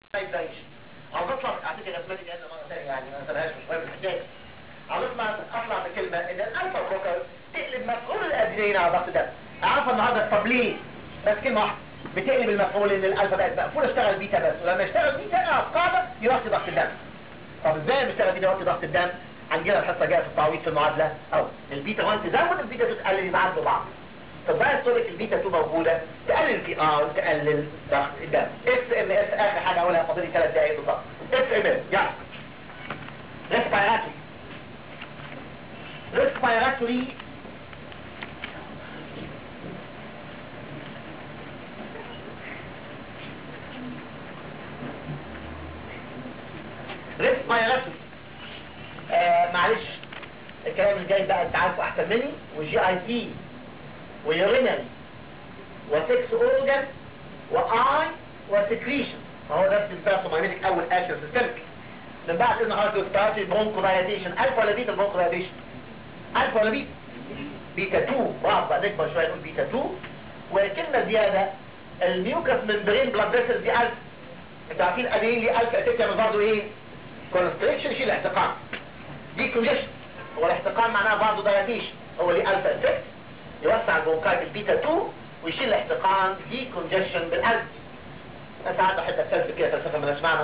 فايبريشن عاوز اطلع اعطيك الاسماء دي لان مره ثانيه يعني ما سمعهاش مش مهم الحكايه عاوز اطلع اطلع بكلمه ان الالفا بروكر تقلب مفعول الادرينالين على ضغط الدم اعرف النهارده طب ليه بس كلمه واحده بتقلب المفعول ان الالفا بقت مقفوله اشتغل بيتا بس ولما اشتغل بيتا اعرف قاعده يوطي ضغط الدم طب ازاي بيشتغل بيتا يوطي ضغط الدم عندنا الحصه جايه في التعويض في المعادله او البيتا 1 تزود البيتا 2 تقلل يبعدوا بعض طب بقى السوليك البيتا 2 موجوده تقلل في ار تقلل ضغط الدم اس ام اس اخر حاجه اقولها فاضل لي ثلاث دقايق بالظبط اس ام اس يلا ريسبيراتوري ريسبيراتوري ريسبيراتوري آه معلش الكلام الجاي بقى انت عارفه احسن مني والجي اي تي ويورينري وسكس اورجان واي وسكريشن فهو ده السيمباثومايميتك اول اكشن سيستمك من بعد اذن حضرتك ستارتي برونكو دايليتيشن الفا ولا بيتا برونكو دايليتيشن الفا ولا بيتا بيتا 2 بعض بقى نكبر شويه نقول بيتا 2 وكلمه زياده الميوكس ممبرين بلاد فيسل دي الفا انتوا عارفين ادين لي الفا اتيك يعمل برضه ايه كونستريكشن يشيل احتقان دي كونجيشن هو الاحتقان معناه برضه دايليتيشن هو ليه الفا افكت يوسع البرونكايت البيتا 2 ويشيل الاحتقان دي كونجيشن بالقلب انا ساعات بحب اتفلسف كده فلسفه مالهاش معنى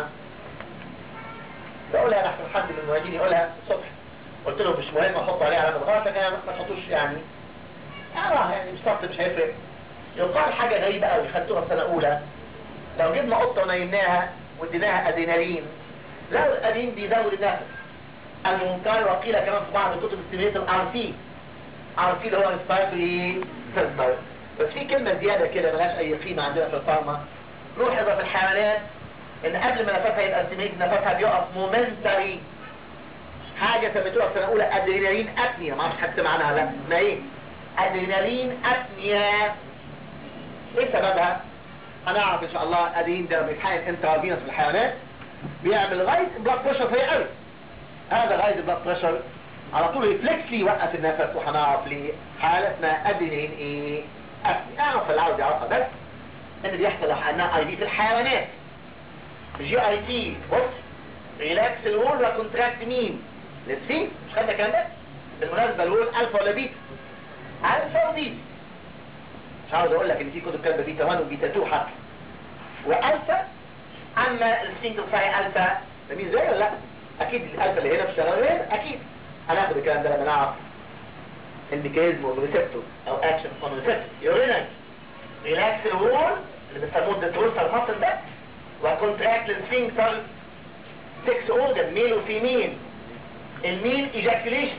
بقولها انا احسن حد من المعيدين يقولها الصبح قلت له مش مهم احط عليها علامه غلط لكن ما تحطوش يعني اه يعني مش شرط مش هيفرق يقال حاجه غريبه قوي خدتوها في سنه اولى لو جبنا قطه ونيمناها واديناها ادينالين لو الادين بيزود النفس المنكر وقيل كمان في بعض الكتب السيميليت الار سي ار سي اللي هو ريسبيرتوري سنتر بس في كلمه زياده كده ملهاش اي قيمه عندنا في الفارما روح في الحيوانات ان قبل ما نفسها يبقى سيميليت نفسها بيقف مومنتري حاجة سميتوها في سنة أولى أدرينالين أبنيا ما اعرفش حد عنها لا ما إيه أدرينالين أبنيا إيه سببها؟ هنعرف إن شاء الله أدرين ده بيتحقن انترافينوس في الحيوانات بيعمل غاية بلاد بريشر فيه قوي هذا غاية البلاد بريشر على طول ريفلكسلي يوقف النفس وهنعرف ليه حالة اسمها أدرينالين إيه أبنيا أعرف اللي عاوز يعرفها بس إن بيحصل لو حقناها أي دي في الحيوانات جي اي تي بص ريلاكس الول وكونتراكت مين للسين مش خدنا الكلام ده بالمناسبه الول الفا ولا بيتا الفا وبيتا مش عاوز اقول لك ان في كتب كاتبه بيتا 1 وبيتا 2 حتى والفا اما السنجل صحيح الفا ده مين زي ولا لا اكيد الالفا اللي هنا بتشتغل هنا اكيد هناخد الكلام ده لما نعرف الميكانيزم والريسبتور او اكشن اون ريسبتور يورينال ريلاكس الول اللي بيسموه الديتروسال ماسل ده وكونتراكت السفنكتر 6 اورجن ميل وفيميل الميل ايجاكوليشن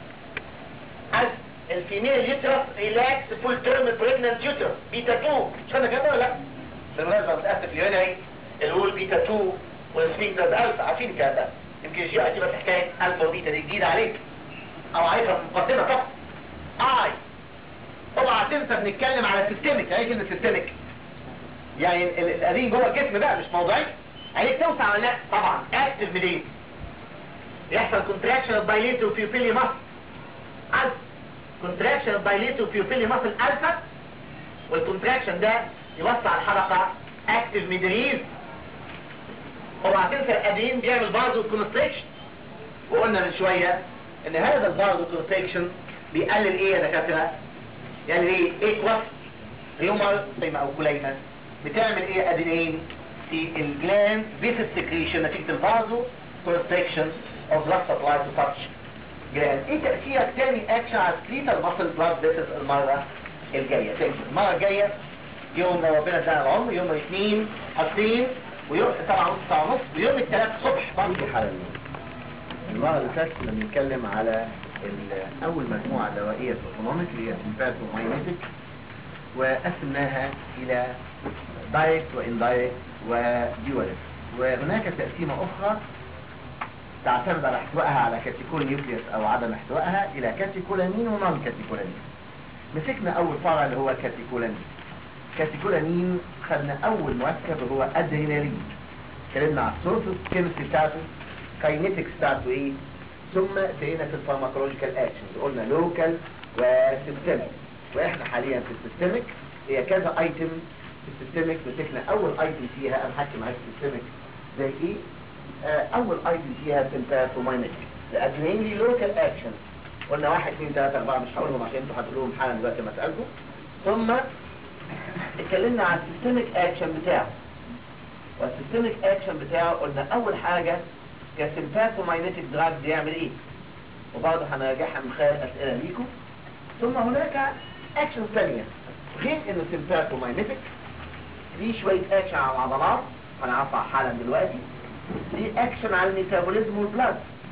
الفيميل يوترس ريلاكس فول تيرم بريجننت يوترس بيتا 2 مش خدنا كده ولا لا بالمناسبه متاسف اليونري الول بيتا 2 والسفنكتر الفا عارفين الكلام ده يمكن الجي اي تي بس حكايه الفا وبيتا دي جديده عليك او عارفها في المقدمه طبعا اي اوعى تنسى بنتكلم على سيستمك يعني كلمه سيستمك يعني القديم جوه الجسم بقى مش موضعي عليك توسع ولا لا طبعا اكتف بدين يحصل كونتراكشن اوف بايليتو بيوبيلي ماسل الفا كونتراكشن اوف بايليتو بيوبيلي ماسل الفا والكونتراكشن ده يوسع الحلقه اكتف ميدريز اوعى تنسى القديم بيعمل بازو كونستريكشن وقلنا من شويه ان هذا البازو كونستريكشن بيقلل ايه يا دكاتره يعني ايه ايكواس هيومر زي او كليمه بتعمل ايه ادينين في الجلاند بيس سكريشن نتيجة الفازو كونستريكشن اوف بلاد سبلاي تو تاتش جلاند ايه تأثيرك تاني اكشن على سكليتال ماسل بلاد فيسز المرة الجاية تاني المرة الجاية يوم ربنا ادانا العمر يوم الاثنين حاطين ويوم سبعة ونص سبعة ونص ويوم الثلاث الصبح في حالة المرة اللي فاتت كنا بنتكلم على ال- أول مجموعة دوائية في الأوتونوميك اللي هي سيمباثوماينيتك وقسمناها إلى دايركت واندايركت وديواليست وهناك تقسيمة أخرى تعتمد على احتوائها على كاتيكول نيوكليوس أو عدم احتوائها إلى كاتيكولامين ونون كاتيكولامين مسكنا أول فرع اللي هو كاتيكولامين كاتيكولامين خدنا أول مركب هو أدرينالين اتكلمنا على السورس الكيمستري بتاعته كاينيتكس بتاعته ايه ثم انتهينا في الفارماكولوجيكال اكشنز قلنا لوكال وسيستميك واحنا حاليا في السيستميك هي كذا ايتم في السيستميك مسكنا اول ايتم فيها انا حكي معاك السيستميك زي ايه آه اول ايتم فيها سيمباثوماينيك الادرينالين لي لوكال اكشن قلنا واحد اثنين ثلاثة أربعة مش هقولهم عشان انتوا هتقولوهم حالا دلوقتي لما اسألكم ثم اتكلمنا عن السيستميك اكشن بتاعه والسيستميك اكشن بتاعه قلنا اول حاجة كسيمباثوماينيتك دراج بيعمل ايه وبرضه هنراجعها من خلال اسئلة ليكم ثم هناك اكشن ثانية غير انه سيمباثوماينيتك ليه شوية اكشن على العضلات هنعرفها حالا دلوقتي ليه اكشن على الميتابوليزم والبلاد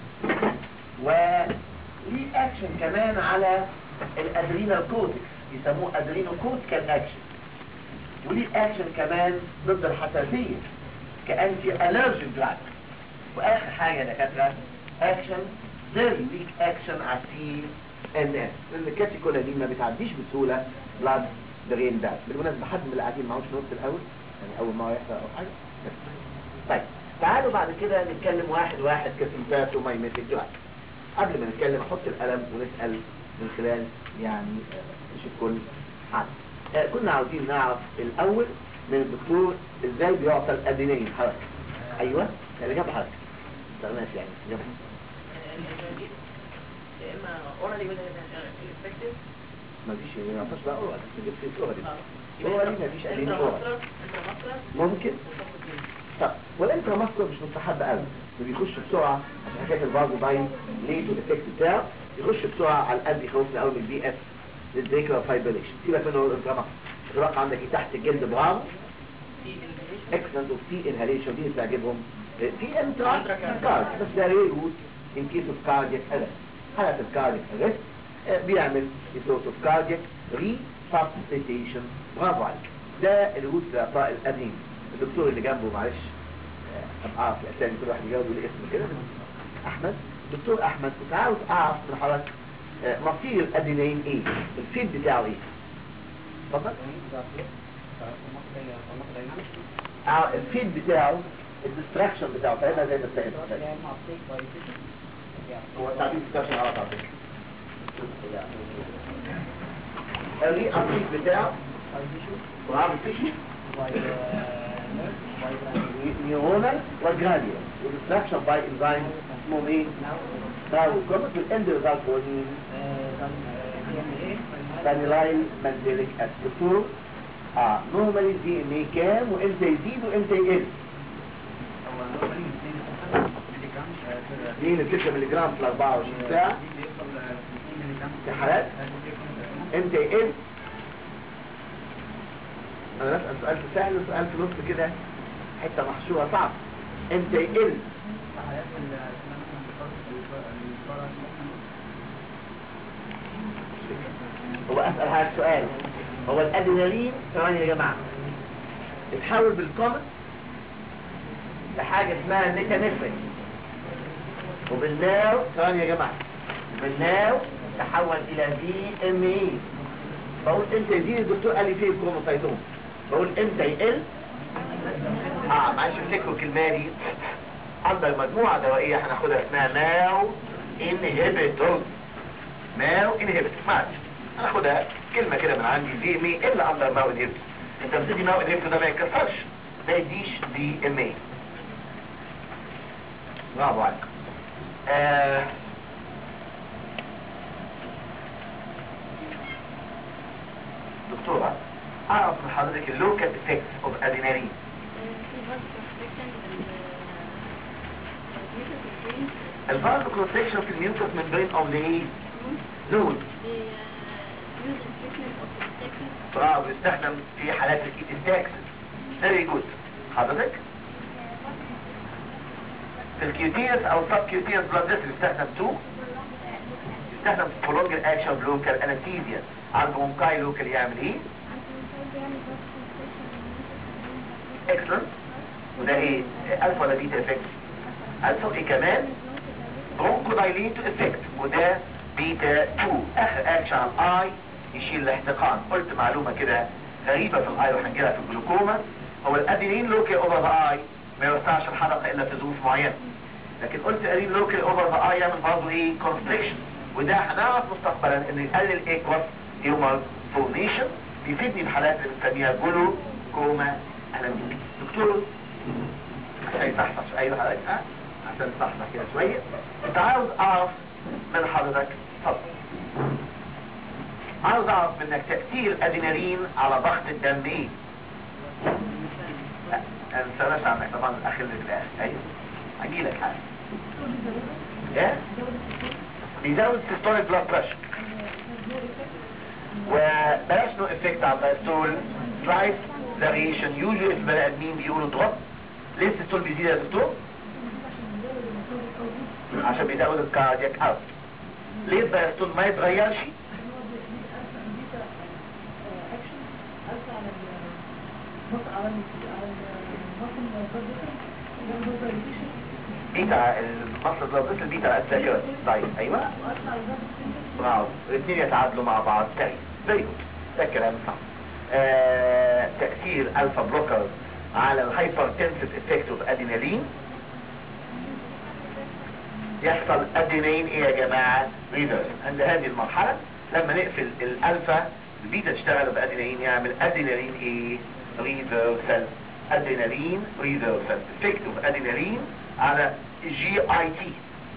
وليه اكشن كمان على الادرينال كورتكس يسموه ادرينال كورتيكال اكشن وليه اكشن كمان ضد الحساسية كأنتي الرجيك دراج واخر حاجة يا دكاترة اكشن فيري ويك اكشن على السي ان اس لان الكاتيكولامين ما بتعديش بسهولة بلاد درين ده بالمناسبة حد من اللي قاعدين معهوش نص الاول يعني اول ما يحصل او حاجة طيب تعالوا بعد كده نتكلم واحد واحد كسمبات ومايمتك دراج قبل ما نتكلم احط القلم ونسأل من خلال يعني آه، نشوف كل حد آه، كنا عاوزين نعرف الاول من الدكتور ازاي بيعطى الادرينالين حركة ايوه اللي جنب حركة استغناش يعني جنب يا اما اورالي ولا افكتيف ما فيش ما يعطاش بقى اورال بس في اورال اورال ما فيش ادرينالين اورال ممكن طب والانترا ماسكولار مش مستحب قوي بيخش بسرعه عشان حكايه الفازو باين ليه الافكت بتاعه يخش بسرعه على القلب يخوفنا قوي من البي اس للذكرى فايبريشن سيبك منه الانترا ماسكولار الرقم عندك إيه تحت الجلد برافو اكسلنت وفي انهاليشن دي بتعجبهم في انترا كارد بس ده ريل روت ان كيس اوف كاردياك ارست حالة الكاردياك ارست بيعمل سورس اوف كاردياك ري سبستيشن برافو عليك ده الروت في اعطاء الادين الدكتور اللي جنبه معلش آه، ابقى اعرف الاسامي كل واحد يجاوب يقول اسمه كده احمد دكتور احمد كنت عاوز اعرف من حضرتك آه، مصير الادينين ايه الفيد بتاعه ايه اتفضل اه الفيد بتاعه الديستراكشن بتاعه فاهمها زي ما بتاعت هو تعبير ديستراكشن غلط على فكره الري ابليك بتاعه برافو تيشو نيورونال والجراديال والديستراكشن باي انزيم اسمهم ايه؟ باو كومت والاند ريزلت هو مين؟ فانيلايل مانديليك اسيد اه نورمالي الدي ان ايه كام وامتى يزيد وامتى يقل؟ مين ال 6 مللي جرام في 24 ساعه في حالات امتى يقل؟ انا بسأل سؤال في سهل وسؤال في نص كده حته محشوره صعب امتى يقل؟ هو اسال هذا السؤال هو الادرينالين ثواني يا جماعه اتحول بالكومن لحاجه اسمها ميكانيفرين وبالناو ثواني يا جماعه بالناو تحول الى دي ام اي بقول امتى يزيد الدكتور قال لي فيه الكروموسايتوم بقول امتى يقل اه معلش افتكروا الكلمه دي عندك مجموعه دوائيه هناخدها اسمها ماو انهبيتور ماو انهبيتور معلش هناخدها كلمه كده من عندي دي ام اي الا اندر ماو انهبيتور انت بتدي ماو انهبيتور ده ما يتكسرش ما يديش دي ام اي برافو عليك آه دكتورة اعرف من حضرتك اللوكال افكتس اوف ادينالين الفارد كونستكشن في الميوكس ممبرين او الايه نود برافو يستخدم في حالات الايتستاكس فيري جود حضرتك في الكيوتينس او السب كيوتينس بلاد فيسل يستخدم تو يستخدم prolonged action local anesthesia البونكاي لوكال يعمل ايه اكسلنت وده ايه الفا ولا بيتا افكت الفا ايه كمان برونكودايليتو افكت وده بيتا 2 اخر اكشن على الاي يشيل الاحتقان قلت معلومه كده غريبه في الاي وهنجيلها في الجلوكوما هو الادينين لوكال اوفر ذا اي ما يوسعش الحلقه الا في ظروف معينه لكن قلت ادين لوكال اوفر ذا اي يعمل برضه ايه كونستريكشن وده هنعرف مستقبلا انه يقلل ايكوس هيومر فورميشن بيفيدني في حالات اللي بنسميها جلو كوما انا دكتور عشان يصحصح ايوه حضرتك ها عشان تصحصح كده شويه انت عاوز اعرف من حضرتك اتفضل عاوز اعرف منك تاثير الادرينالين على ضغط الدم ايه لا انا ما سألناش عنك طبعا الاخر اللي في الاخر ايوه هجي لك حاجه ايه بيزود سيستوليك بلاد بريشر وبلاش نو افكت على الدايستول سلايت فاريشن يوجوالي في البني ادمين بيقولوا دروب ليه السيستول بيزيد يا دكتور؟ عشان بيزود الكاردياك اوت ليه الدايستول ما يتغيرش؟ بيتا المصل لو بس البيتا الذاكرة طيب ايوه برافو الاثنين يتعادلوا مع بعض تاني فيري جود ده الكلام صح آه، تأثير الفا بلوكر على الهايبر تنسيف افكت اوف ادينالين يحصل ادينين ايه يا جماعة ريفرس عند هذه المرحلة لما نقفل الالفا البيتا تشتغل بادينالين يعمل ادينالين ايه ريفرسال ادينالين ريفرسال افكت اوف ادينالين على جي اي تي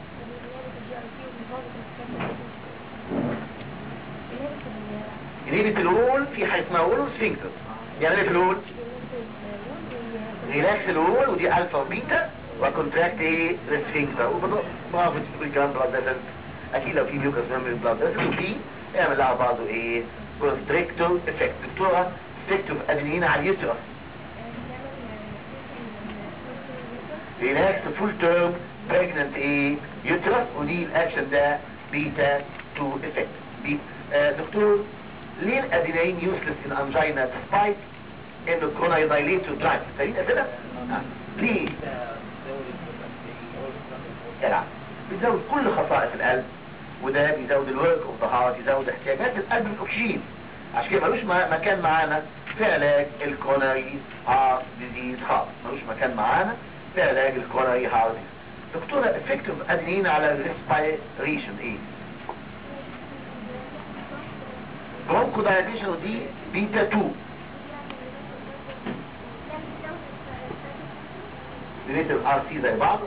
انهبت الول في حاجه اسمها وول سفنكتر يعني ايه في الول ريلاكس الول ودي الفا وبيتا وكونتراكت ايه السفنكتر وبرافو في الكلام بلاد فيسل اكيد لو في ميوكس ميموري بلاد فيسل وفي يعمل لها برضه ايه كونستريكتور افكت دكتوره افكت اوف ادرينالين على اليوترس ريلاكس فول تيرم بريجننت ايه يوترس ودي الاكشن ده بيتا 2 افكت بي آه دكتور ليه الادرينالين يوسلس ان انجينا ديسبايت انه الكورونا يدايليت وترايت فاهمين اسئله؟ آه. ليه؟ يلعب بيزود كل خصائص القلب وده بيزود الورك اوف ذا هارت يزود احتياجات القلب بالاكسجين عشان كده ملوش م- مكان معانا في علاج الكوروناري هارت ديزيز خالص ملوش مكان معانا في علاج الكوروناري هارت ديزيز دكتورة افكتيف ادرينالين على الريسبيريشن ايه؟ برونكو دايليشن ودي بيتا 2 ريت الار سي زي بعض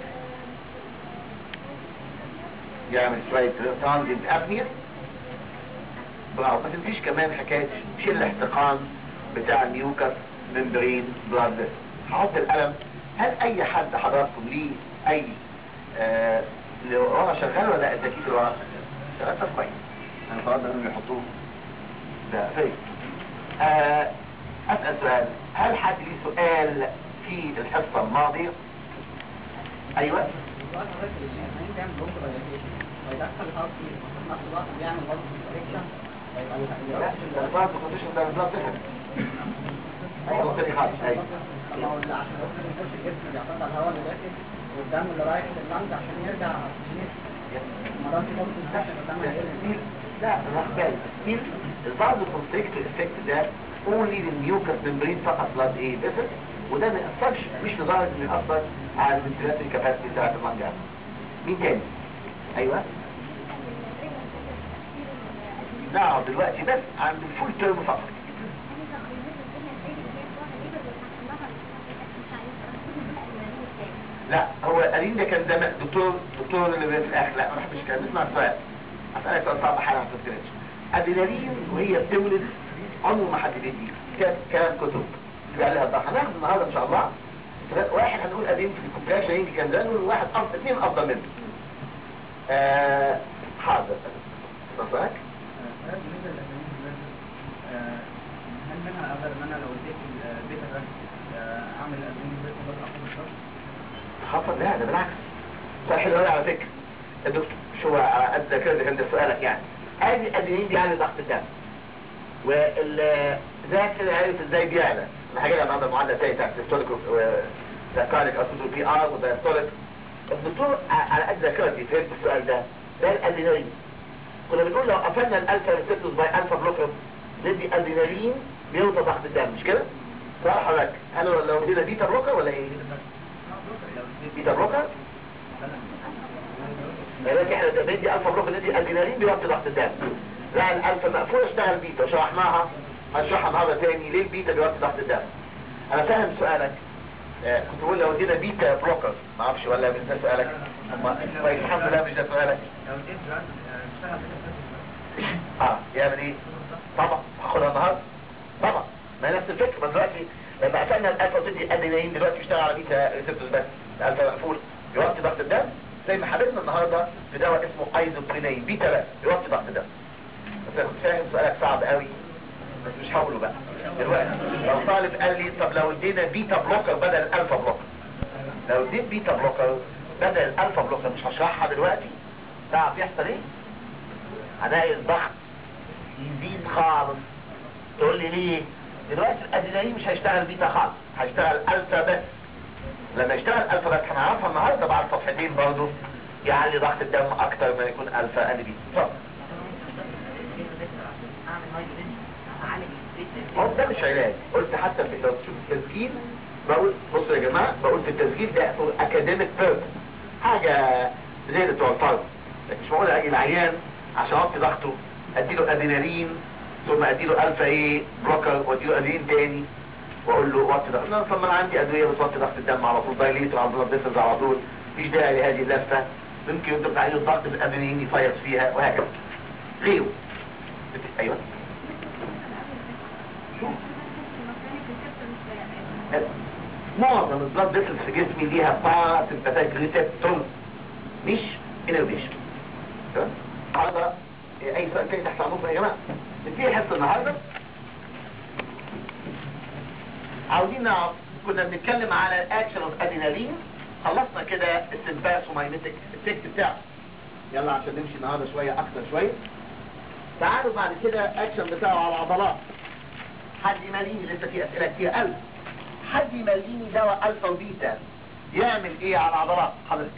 يعمل شوية ترانزيت ابنيا برافو ما تنسيش كمان حكاية شيل الاحتقان بتاع الميوكس ممبرين بلاد فيسل هحط القلم هل اي حد حضراتكم ليه اي آه اللي ورا شغال ولا التكييف اللي ورا شغال طب كويس انا فرضت انهم يحطوه ده فين آه اسال سؤال هل حد ليه سؤال في الحصه الماضيه ايوه السؤال حضرتك الإنسان بيعمل برونكو دايلاتيشن ويدخل هارت في نفس الوقت بيعمل برضه كونستريكشن لا ده البلاد كونديشن ده البلاد فيسل موضوع تاني خالص ايوه ما هو اللي عشان الاكسجين يخش الجسم بيعتمد على الهواء اللي داخل والدم اللي رايح لللنج عشان يرجع اكسجين ما دام في برضه كونستريكشن الدم هيقل لا راح بالي ستيل البعض الكونستريكتور افكت ده اونلي للميوكس ممبرين فقط بلاد ايه فيسل وده ما يأثرش مش لدرجة انه يأثر على الفنتيلاتوري كاباسيتي بتاعت المنجع مين تاني؟ ايوه نعم دلوقتي بس عند الفول تيرم فقط لا هو قالين ده كان زمان دكتور دكتور اللي في الاخر لا ما بحبش كده نسمع السؤال اسالك سؤال صعب حالا ما تفتكرش ادرينالين وهي بتولد عمره ما حد بيدي كان كلام كتب يبقى لها الضغط هناخد النهارده ان شاء الله واحد هنقول قديم في الكومبلاكشن يمكن كان زمان واحد افضل اثنين افضل منه آه حاضر تصدق سؤال بالنسبه للأدرينالين آه، هل منها اقدر ان انا لو اديت البيتا ده آه، اعمل الادرينالين بيتا بس اخد الشرط خطر لا ده بالعكس سؤال حلو قوي على فكره الدكتور شو على قد ذاكرة ده كان ده سؤالك يعني ادي الادرينالين بيعلي ضغط الدم والذاكرة عرفت ازاي بيعلى انا هجي لها النهارده معادله تاني بتاعت الهيستوريك ذاكرك او بي ار ودايستوليك الدكتور ع- على قد ذاكرتي فهمت السؤال ده ده الادرينالين كنا بنقول لو قفلنا الالفا ريسبتورز باي الفا بلوكر ندي ادرينالين بيوطى ضغط الدم مش كده؟ صح حضرتك هل لو ادينا بيتا بلوكر ولا ايه؟ بيتا بلوكر لذلك احنا ده بندي الفا بلوكر ندي ادرينالين بيوطي ضغط الدم لا الالفا مقفول اشتغل بيتا وشرحناها هنشرحها النهارده تاني ليه البيتا بيوطي ضغط الدم انا فاهم سؤالك آه، كنت بقول لو ادينا بيتا بلوكر ما اعرفش ولا مش ده سؤالك هم كويس الحمد لله مش ده سؤالك اه يعمل ايه طبعا هاخدها النهارده طبعا ما هي نفس الفكره ما دلوقتي لما قفلنا الالفا وتدي ادرينالين دلوقتي بيشتغل على بيتا ريسبتورز بس الالفا مقفول يوطي ضغط الدم زي ما حبيبنا النهارده في دواء اسمه ايزوبرينين بيتا بس يوطي ضغط الدم بس انا كنت فاهم سؤالك صعب قوي بس مش هقوله بقى دلوقتي لو طالب قال لي طب لو ادينا بيتا بلوكر بدل الالفا بلوكر لو اديت بيتا بلوكر بدل الالفا بلوكر مش هشرحها دلوقتي تعرف يحصل ايه هلاقي الضغط يزيد خالص تقول لي ليه دلوقتي الادرينالين مش هيشتغل بيتا خالص هيشتغل الفا بس لما يشتغل الفا بس هنعرفها النهارده بعد صفحتين برضه يعلي ضغط الدم اكتر ما يكون الفا ان بي اتفضل هو ده مش علاج قلت حتى في لو تشوف التسجيل بقول بصوا يا جماعه بقول في التسجيل ده فور اكاديميك بيربس حاجه زي بتوع الفرد لكن مش معقول اجي العيان عشان اوطي ضغطه اديله ادرينالين ثم اديله الفا ايه بلوكر واديله ادرينالين تاني واقول له وطي ضغط لا طب ما انا عندي ادويه بتوطي ضغط الدم على طول دايليتر على طول بيسز على طول مفيش داعي لهذه اللفه ممكن انت بتعلي الضغط بالادرينالين يفيض فيها وهكذا غيره بت- ايوه شوف معظم البلاد فيسلز في جسمي ليها باراسمباتيك ريسبتور مش انرفيشن تمام هذا اي سؤال تاني تحت عنوان يا جماعه نبتدي حصه النهارده عاوزين نعرف كنا بنتكلم على الاكشن اوف ادينالين خلصنا كده السمباثوماينيتك افكت بتاعه يلا عشان نمشي النهارده شويه اكتر شويه تعالوا بعد كده اكشن بتاعه على العضلات حد يمليني لسه في اسئله كتير قوي حد يمليني دواء الفا وبيتا يعمل ايه على العضلات حضرتك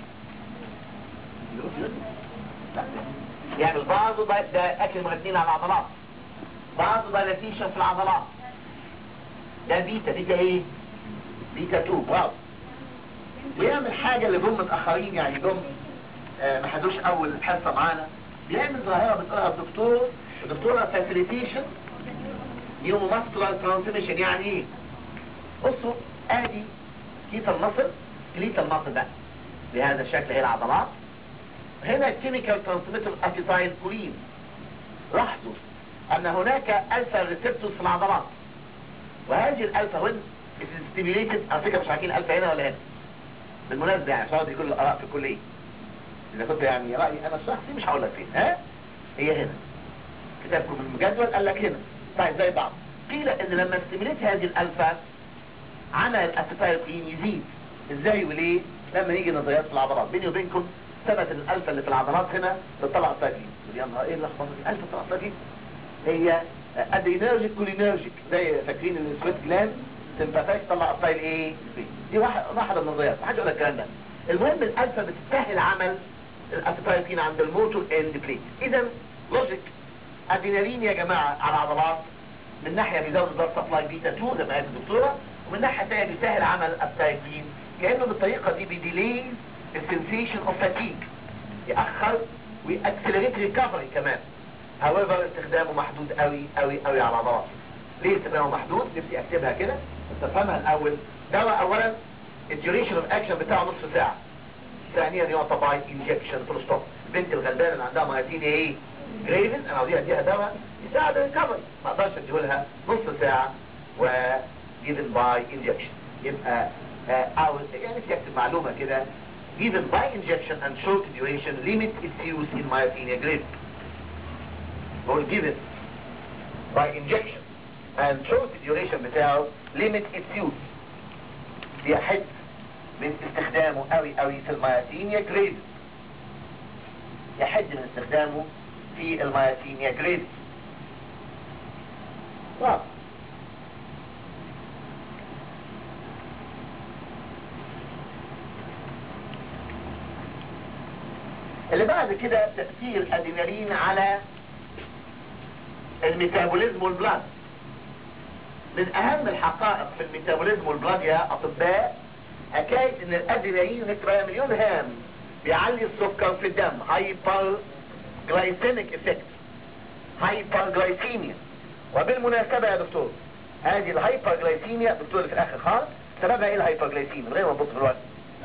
لا. يعمل بعضه ده, ده اكل مغذين على العضلات بعضه دايلاتيشن في العضلات ده بيتا بيتا ايه بيتا 2 برافو ويعمل حاجه اللي جم متاخرين يعني جم آه ما حدوش اول حصه معانا بيعمل ظاهره بتقولها الدكتور الدكتوره فاسيليتيشن نيو ماسكولار ترانسميشن يعني ايه بصوا ادي كيس النصر كليت النصر ده بهذا الشكل هي العضلات هنا كيميكال ترانسميتر اسيتايل كولين لاحظوا ان هناك الفا ريسبتورز في العضلات وهذه الالفا وين ستيميليتد على فكره مش عارفين الالفا هنا ولا هنا بالمناسبه يعني عشان دي كل الاراء في الكليه اذا كنت يعني رايي انا الشخصي مش هقول لك فين ها هي هنا كتابكم المجدول قال لك هنا طيب زي بعض قيل ان لما استملت هذه الالفا عمل الاسيتايلكولين يزيد ازاي وليه لما يجي نظريات في العضلات بيني وبينكم ثبت ان الالفا اللي في العضلات هنا بتطلع اسيتايلكولين يا نهار ايه اللخبطه دي الفا بتطلع اسيتايلكولين هي ادرينرجيك كولينرجيك زي فاكرين ان السويت جلاند سمباتيك تطلع اسيتايل ايه دي واحد واحده من النظريات ما حدش يقول لك الكلام ده المهم الالفا بتسهل عمل الاسيتايلكولين عند الموتور اند بليت اذا لوجيك ادرينالين يا جماعه على العضلات من ناحيه بيزود البلد سبلاي بيتا 2 زي ما قالت الدكتوره ومن ناحيه ثانيه بيسهل عمل الاسيتايلكولين كانه بالطريقه دي بيديلي السنسيشن اوف فاتيج ياخر ويأكسلريت ريكفري كمان however استخدامه محدود قوي قوي قوي على العضلات ليه استخدامه محدود نفسي اكتبها كده بس افهمها الاول دواء اولا الديوريشن اوف اكشن بتاعه نصف ساعه ثانيا يعطى باي انجكشن فول ستوب البنت الغلبانه اللي عندها مايتين ايه جريفن انا عاوزيها اديها دواء يساعد الريكفري ما اقدرش اديهولها نص ساعه و given by injection يبقى او يعني في اكتب معلومه كده given by injection and short duration limit its use in myasthenia gravis بقول given by injection and short duration بتاعه limit its use بيحد من استخدامه قوي قوي في المياسينيا جريفز يحد من استخدامه في المياسينيا جريفز واضح اللي بعد كده تأثير الادرينالين على الميتابوليزم والبلاد من اهم الحقائق في الميتابوليزم والبلاد يا اطباء حكاية ان الادرينالين نكتبها مليون هام بيعلي السكر في الدم هايبر جلايسيميك افكت هايبر جلايسيميا وبالمناسبة يا دكتور هذه الهايبر جلايسيميا دكتور اللي في الاخر خالص سببها ايه الهايبوجلايسيميا من غير ما نبص في الوقت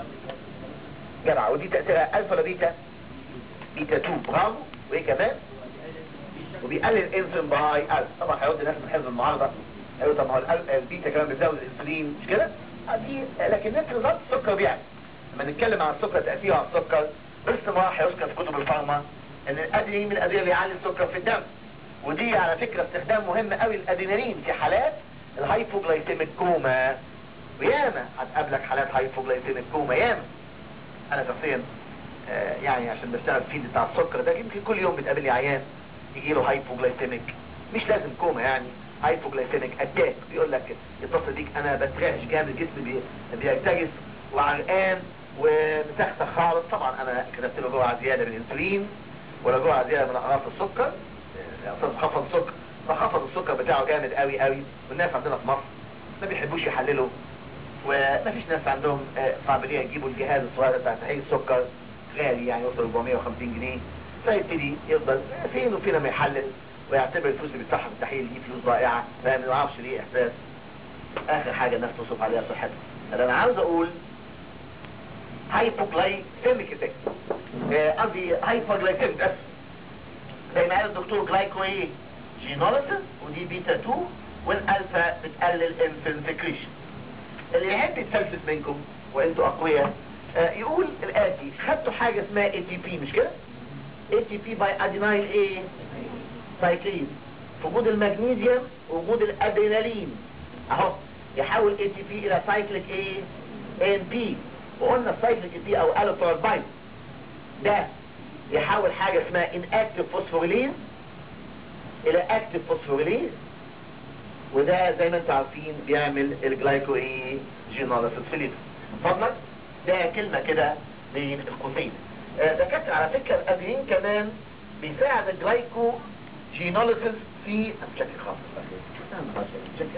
جدع ودي تأثيرها الفا ولا بيتا بيتا 2 برافو وايه كمان وبيقلل الانسولين باي الف طبعا هيرد الناس من حزب المعارضه ايوه طب ما هو الأل- البيتا كمان بتزود الانسولين مش كده آه دي لكن نفس نظام السكر بيعمل لما نتكلم عن السكر تاثيره على السكر باستمرار هيذكر في كتب الفارما ان الادرينالين من الادويه اللي يعلي السكر في الدم ودي على فكره استخدام مهم قوي للادرينالين في حالات الهايبوجلايسيميك كوما وياما هتقابلك حالات هايبوجلايسيميك كوما ياما انا شخصيا آه، يعني عشان بشتغل في الفيلد بتاع السكر ده يمكن كل يوم بتقابلني عيان يجي له هايبوجلايسيميك مش لازم كوما يعني هايبوجلايسيميك اتاك بيقول لك يتصل بيك انا بترعش جامد جسمي بي- بيرتجف وعرقان ومسخسخ خالص طبعا انا كتبت له جرعه زياده من الانسولين ولا جرعه زياده من اقراص السكر آه، اقراص خفض السكر فخفض السكر بتاعه جامد قوي قوي والناس عندنا في مصر ما بيحبوش يحللوا ومفيش ناس عندهم آه، قابلية يجيبوا الجهاز الصغير بتاع تحليل السكر غالي يعني يوصل 450 جنيه فيبتدي يفضل فين وفين ما يحلل ويعتبر الفلوس اللي بيدفعها في التحليل دي فلوس ضائعة فما يعرفش ليه احساس اخر حاجة الناس تصرف عليها صحتها انا عاوز اقول هايبوجلايسيميك افكت آه، قصدي هايبوجلايسيميك بس زي ما قال الدكتور جلايكو ايه جينوليسيس ودي بيتا 2 والالفا بتقلل انسولين سكريشن اللي يحب يتفلسف منكم وانتوا اقوياء آه، يقول الاتي خدتوا حاجة اسمها اي تي بي مش كده اي تي بي باي ادينايل ايه سايكلين في وجود المغنيسيوم ووجود الادرينالين اهو يحول اي تي بي الى سايكليك ايه ان بي وقلنا السايكليك بي او الوتورباين ده يحول حاجة اسمها ان اكتف فوسفوريليز الى اكتف فوسفوريليز وده زي ما انتم عارفين بيعمل الجلايكو ايه جينوليسيس في الليفر فضلك ده كلمة كده بين القوسين آه، دكاترة على فكرة الادرينين كمان بيساعد الجلايكو جينوليسيس في بشكل خاص بشكل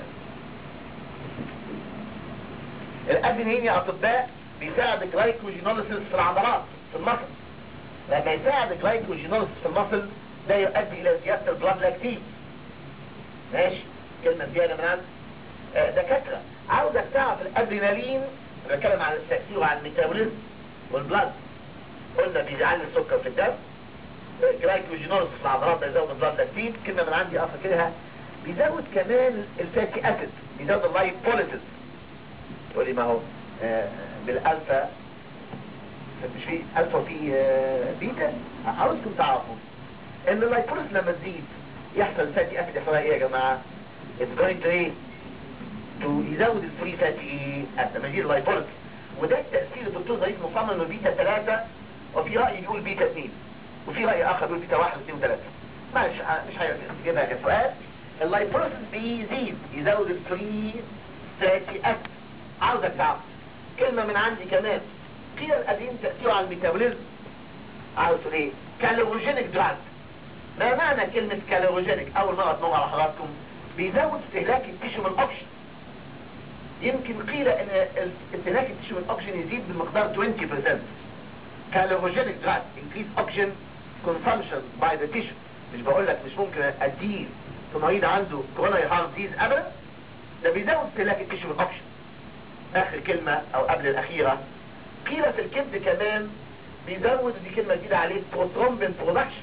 الادرينين يا اطباء بيساعد الجلايكوجينوليسيس في العضلات في المصل لما يساعد الجلايكوجينوليسيس في المصل ده يؤدي الى زيادة البلاد لاكتين ماشي كلمة زيادة من عندي آه، دكاترة عاوزك تعرف الادرينالين بتكلم عن التأثير على الميتابوليزم والبلاد قلنا بيعلي السكر في الدم الجلايكوجينوليسيس في العضلات بيزود البلاد لاكتين كلمة من عندي اخر كده بيزود كمان الفاتي اسيد بيزود اللايبوليسيس تقول لي ما هو آه، بالالفا مش في الفا في آه، بيتا عاوزكم تعرفوا ان اللايبوليس لما تزيد يحصل فاتي اسيد يحصل ايه يا جماعه it's going to ايه to يزود الفري فاتي اسيد لما يزيد اللايبوليس وده التاثير الدكتور ضريف مصمم انه بيتا 3 وفي راي بيقول بيتا 2 وفي راي اخر بيقول بيتا 1 و2 و3 معلش آه، مش هيجيبها كسؤال اللايبوليس بيزيد يزود الفري فاتي اسيد عاوزك تعرف كلمة من عندي كمان قيل القديم تأثيره على الميتابوليزم عاوز تقول ايه كالوروجينيك دراج ما معنى كلمة كالوروجينيك اول مرة تنور على حضراتكم بيزود استهلاك التيشو من الاكسجين يمكن قيل ان ال- استهلاك التيشو من الاكسجين يزيد بمقدار 20% كالوروجينيك دراج increase oxygen consumption by the tissue مش بقول لك مش ممكن اديه في مريض عنده كوروناري هارت ديز ابدا ده بيزود استهلاك التيشو من الاكسجين اخر كلمة او قبل الاخيرة قيل في الكبد كمان بيزود دي كلمة جديدة عليه بروترومبين برودكشن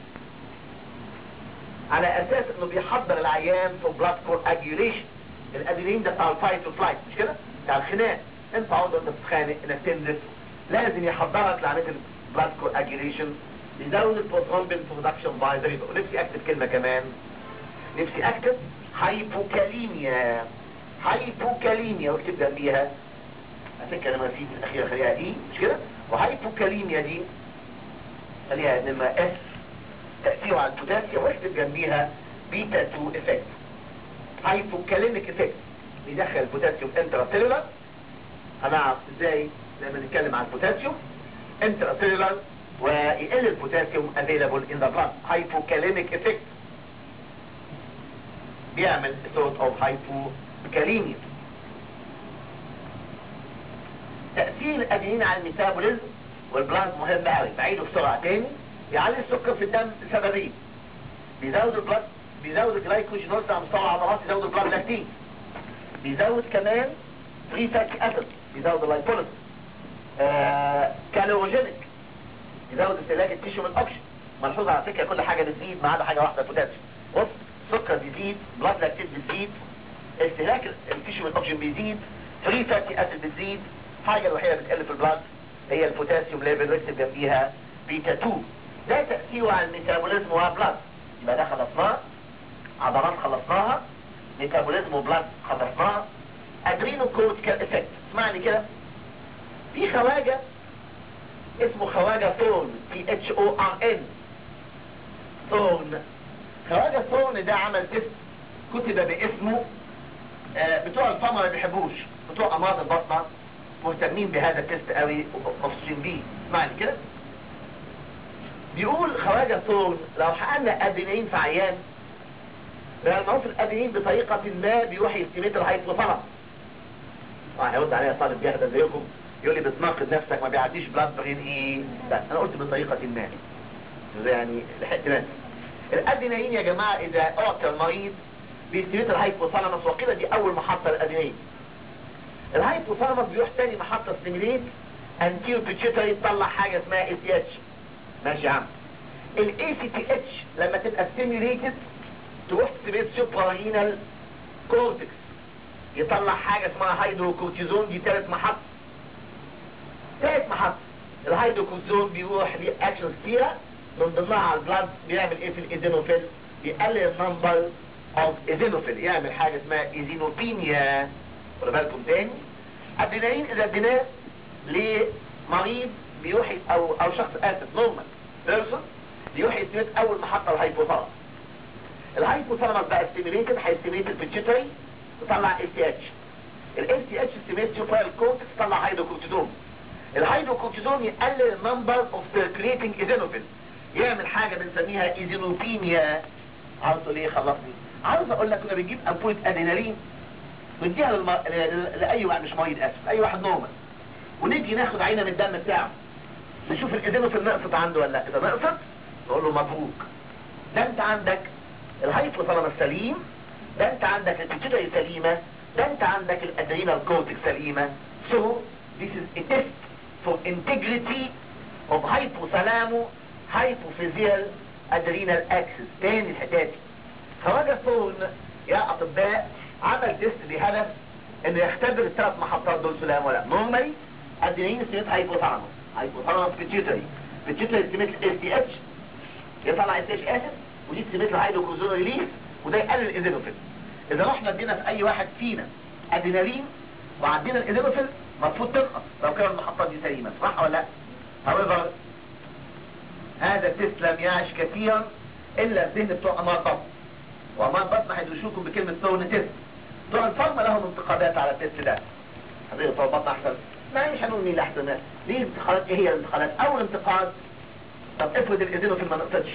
على اساس انه بيحضر العيان في بلاد كور اجيوليشن الادرينالين ده بتاع الفايت وفلايت مش كده بتاع الخناق انت عاوز انت تتخانق انك تنزف لازم يحضرك لعمليه البلاد كور اجيوليشن يزود البروترومبين برودكشن باي ذا ريفر ونفسي اكتب كلمة كمان نفسي اكتب هايبوكاليميا هايبوكاليميا واكتب جنبيها هتذكر لما نسيت الاخيرة خليها اي مش كده وهايبوكاليميا دي خليها نمرة اس تأثيره على البوتاسيوم واكتب جنبيها بيتا 2 افكت هايبوكاليميك افكت بيدخل البوتاسيوم انتراسيلولار هنعرف ازاي لما نتكلم عن البوتاسيوم انتراسيلولار ويقل البوتاسيوم available in the blood hypokalemic effect بيعمل sort of hypokalemia تأثير الأدينين على الميتابوليزم والبلاد مهم قوي بعيده بسرعة تاني بيعلي السكر في الدم لسببين بيزود البلاد بيزود الجلايكوجينوز على مستوى العضلات يزود البلاد لاكتين بيزود كمان فري فاتي اسيد بيزود اللايبوليس آه كالوجينيك يزود استهلاك التيشو من الاكسجين ملحوظ على فكره كل حاجه بتزيد ما عدا حاجه واحده البوتاسيوم بص السكر بيزيد بلاد لاكتيت بتزيد استهلاك التيشو من الاكسجين بيزيد فري فاتي اسيد بتزيد الحاجه الوحيده بتقل في البلاد هي البوتاسيوم ليفل ريكتب جنبيها بيتا 2 ده تاثيره على الميتابوليزم وبلاد يبقى ده خلصناه عضلات خلصناها ميتابوليزم وبلاد خلصناها ادرينو كورتيكال افكت اسمعني كده في خواجه اسمه خواجه ثورن تي اتش او ار ان ثورن خواجه ثورن ده عمل تيست كتب باسمه آه بتوع الفما ما بيحبوش بتوع امراض البطنه مهتمين بهذا التيست قوي ومبسوطين بيه اسمعني كده بيقول خواجه ثورن لو حققنا ادرينالين في عيان بنعرف الادرينالين بطريقه ما بيروح يستيميت الهايبوثالاموس هيرد عليا طالب جاهد زيكم يقول لي بتناقض نفسك ما بيعديش بلاد برين ايه لا انا قلت بطريقه ما ده يعني لحقت نفسي الادرينالين يا جماعه اذا اعطى المريض بيستيميت الهايبوثالاموس وقيل دي اول محطه للادرينالين الهايبوثالاموس بيروح تاني محطه ستيميليت انتيو بيتشيتري تطلع حاجه اسمها اي سي اتش ماشي يا عم الاي سي تي اتش لما تبقى ستيميليتد تروح تستيميليت سوبرالينال كورتكس يطلع حاجه اسمها هيدروكورتيزون دي ثالث محطه ثالث محطه الهيدروكورتيزون بيروح ليه اكشنز كتيره من ضمنها على البلاد بيعمل ايه في الايزينوفيل بيقلل النمبر اوف ايزينوفيل يعمل حاجه اسمها ايزينوبينيا خلي بالكم تاني ادرينالين اذا اديناه لمريض بيروح او او شخص اسف نورمال بيرسون بيروح يستميت اول محطه الهايبوثالاموس الهايبوثالاموس بقى ستيميليتد هيستيميت البيتشيتري تطلع اس تي اتش الاس تي اتش ستيميت سوبر الكورتكس تطلع هيدروكورتيزون الهيدروكورتيزون يقلل النمبر اوف سيركليتنج ايزينوفيل يعمل حاجه بنسميها ايزينوبينيا عاوز تقول ايه خلصني عاوز اقول لك كنا بنجيب امبولة ادينالين ونديها للم... ل... لاي واحد مش مريض اسف اي واحد نورمال ونيجي ناخد عينه من الدم بتاعه نشوف الايزينوفيل نقصت عنده ولا لا اذا نقصت نقول له مبروك ده انت عندك الهايبوثالاموس سليم ده انت عندك البيتيوتري سليمه ده انت عندك الادرينال كورتكس سليمه so this is a test for integrity of hypothalamus hypophyseal adrenal axis تاني الحكايه خواجه ثورن يا اطباء عمل تيست بهدف انه يختبر الثلاث محطات دول سلام ولا نورمالي ادرينالين ستيميت هايبوثالاموس هايبوثالاموس بيتيوتري بيتيوتري ستيميت اس تي اتش يطلع اس اتش اسيد ودي ستيميت الهيدروكورتيزون ريليف وده يقلل الايزينوفيل اذا رحنا ادينا في اي واحد فينا ادرينالين وعدينا الايزينوفيل المفروض تنقص لو كان المحطات دي سليمه صح ولا لا؟ however هذا التست لم يعش كثيرا الا في ذهن بتوع امراض بطن وامراض بطن هيدوشوكم بكلمه ثورن تيست بتوع الفارما لهم انتقادات على التست ده حضرتك بتوع البطن احسن ما مش هنقول مين اللي احسن ليه الانتقادات ايه هي الانتقادات اول انتقاد طب افرض الايزينوفيل ما نقصتش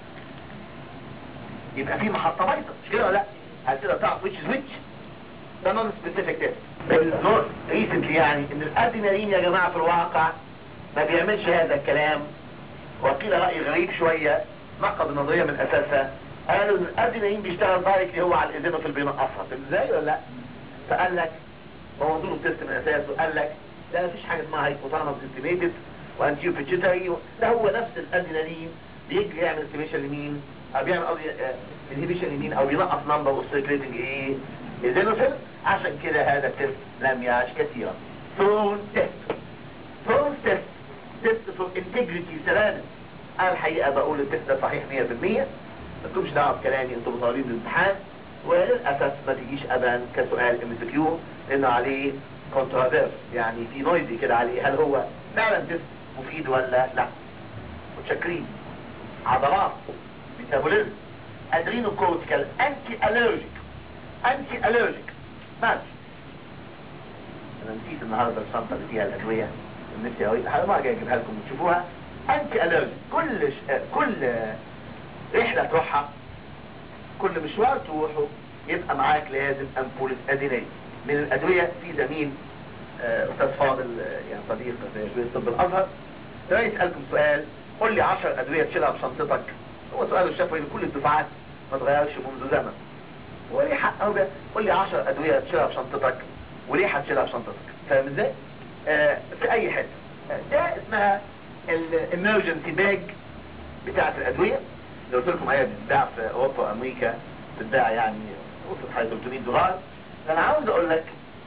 يبقى في محطة بيضاء مش كده ولا لا هل تقدر تعرف which is which ده نون سبيسيفيك تيست نوت ريسنتلي يعني ان الادرينالين يا جماعة في الواقع ما بيعملش هذا الكلام وقيل رأي غريب شوية نقض النظرية من اساسها قالوا ان الادرينالين بيشتغل دايركتلي هو على الايزينوفيل بينقصها ازاي ولا لا فقال لك بوظوا له التيست من اساسه قال لك لا مفيش حاجة اسمها هايبوثالاموس استيميتد وانتيو بيتشيتري ده هو نفس الادرينالين بيجري يعمل استيميشن لمين او بيعمل قصدي انهبيشن يمين او بينقص نمبر اوف سيركليتنج ايه ايزينوفيل عشان كده هذا التست لم يعش كثيرا ثرون تيست ثرون تيست تيست فور انتجريتي سلامة انا الحقيقة بقول التست ده صحيح 100% ما تكونش دعوة بكلامي انتم طالبين الامتحان وللاسف ما تجيش ابدا كسؤال ام اس كيو لانه عليه كونترافيرس يعني في نويزي كده عليه هل هو فعلا تست مفيد ولا لا متشكرين عضلات ميتابوليزم ادرينو كورتيكال انتي الرجيك انتي الرجيك ماشي انا نسيت النهارده الشنطه اللي فيها الادويه نفسي قوي هبقى جاي اجيبها لكم وتشوفوها انتي الرجيك كل ش... كل رحله تروحها كل مشوار تروحه يبقى معاك لازم امبولة ادينين من الادويه في زميل استاذ فاضل يعني صديق في كليه طب الازهر ده يسالكم سؤال قول لي 10 ادويه تشيلها بشنطتك هو سؤال الشفوي لكل الدفعات ما تغيرش منذ زمن وليه حق هو قول لي 10 ادويه تشيلها في شنطتك وليه هتشيلها في شنطتك فاهم ازاي آه في اي حته آه، ده اسمها الامرجنسي باج بتاعه الادويه اللي قلت لكم هي بتتباع في اوروبا وامريكا بتتباع يعني وصلت حوالي 300 دولار انا عاوز اقول لك